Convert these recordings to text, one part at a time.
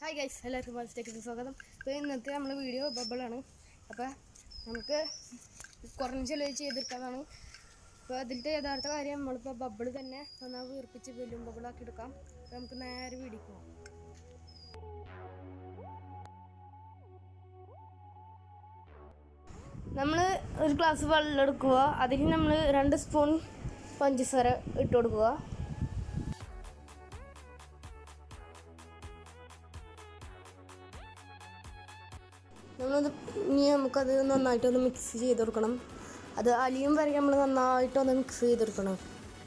hi guys എല്ലാവർക്കും മത്സരത്തേക്ക് സ്വാഗതം അപ്പോൾ ഇന്നത്തെ നമ്മളെ വീഡിയോ ബബിളാണ് അപ്പോൾ നമുക്ക് കുറഞ്ഞ ചിലവ് ചെയ്തെടുക്കാനാണ് അപ്പോൾ അതിലത്തെ യഥാർത്ഥ കാര്യം നമ്മളിപ്പോൾ ബബിൾ തന്നെ നന്നായി വീർപ്പിച്ച് ബലൂൺ ബബിളാക്കി എടുക്കാം അപ്പോൾ നമുക്ക് നേരെ വീടിക്ക് പോകാം നമ്മൾ ഒരു ഗ്ലാസ് വെള്ളം എടുക്കുക അതിൽ നമ്മൾ രണ്ട് സ്പൂൺ പഞ്ചസാര ഇട്ട് കൊടുക്കുക നമ്മളത് ഇനി നമുക്കത് നന്നായിട്ടൊന്ന് മിക്സ് ചെയ്ത് കൊടുക്കണം അത് അലിയും വരെ നമ്മൾ നന്നായിട്ടൊന്ന് മിക്സ് ചെയ്ത് കൊടുക്കണം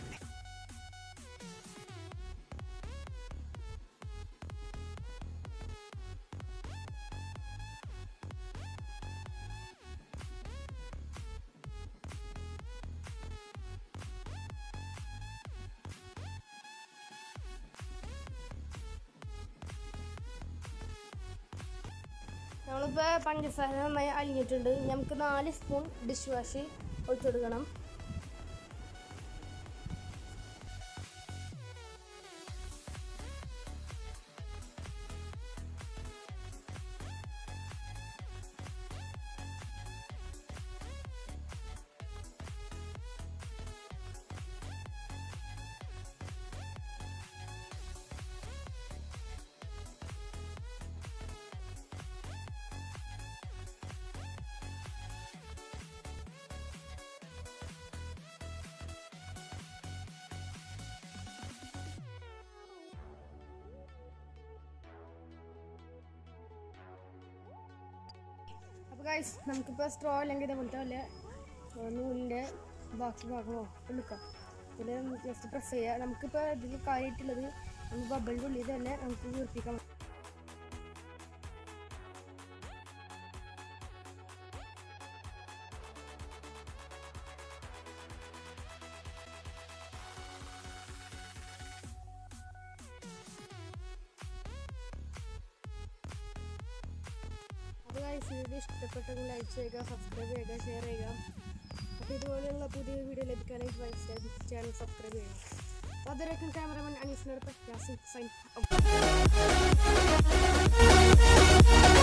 നമ്മളിപ്പോൾ പഞ്ചസാര നന്നായി അലിഞ്ഞിട്ടുണ്ട് ഇനി നമുക്ക് നാല് സ്പൂൺ ഡിഷ് വാഷ് ഒഴിച്ചു കൊടുക്കണം അപ്പോൾ ഗൈസ് നമുക്കിപ്പോൾ സ്ട്രോ അല്ലെങ്കിൽ ഇതേപോലത്തെ വല്ല ഏഹ്, നൂലിൻ്റെ ബാക്കി ഭാഗമോ എടുക്കാം ഇതിൽ ജസ്റ്റ് പ്രസ് ചെയ്യുക നമുക്കിപ്പോൾ ഇതിൽ കാര്യമായിട്ടുള്ളത് നമ്മൾ ബബിളിൻ്റെ ഉള്ളിൽ തന്നെ നമുക്ക് വീർപ്പിക്കാം അപ്പോൾ ഗൈസ് വീഡിയോ ഇഷ്ടപ്പെട്ടെങ്കിൽ ലൈക്ക് ചെയ്യുക സബ്സ്ക്രൈബ് ചെയ്യുക ഷെയർ ചെയ്യുക അപ്പോൾ ഇതുപോലെയുള്ള പുതിയ വീഡിയോ ലഭിക്കാനായിട്ട് വൈസ് ചാനൽ സബ്സ്ക്രൈബ് ചെയ്യുക അപ്പോൾ അതിലേക്കും ക്യാമറമാൻ അനീസിനോട് യാസിൻ സൈൻ ഔട്ട്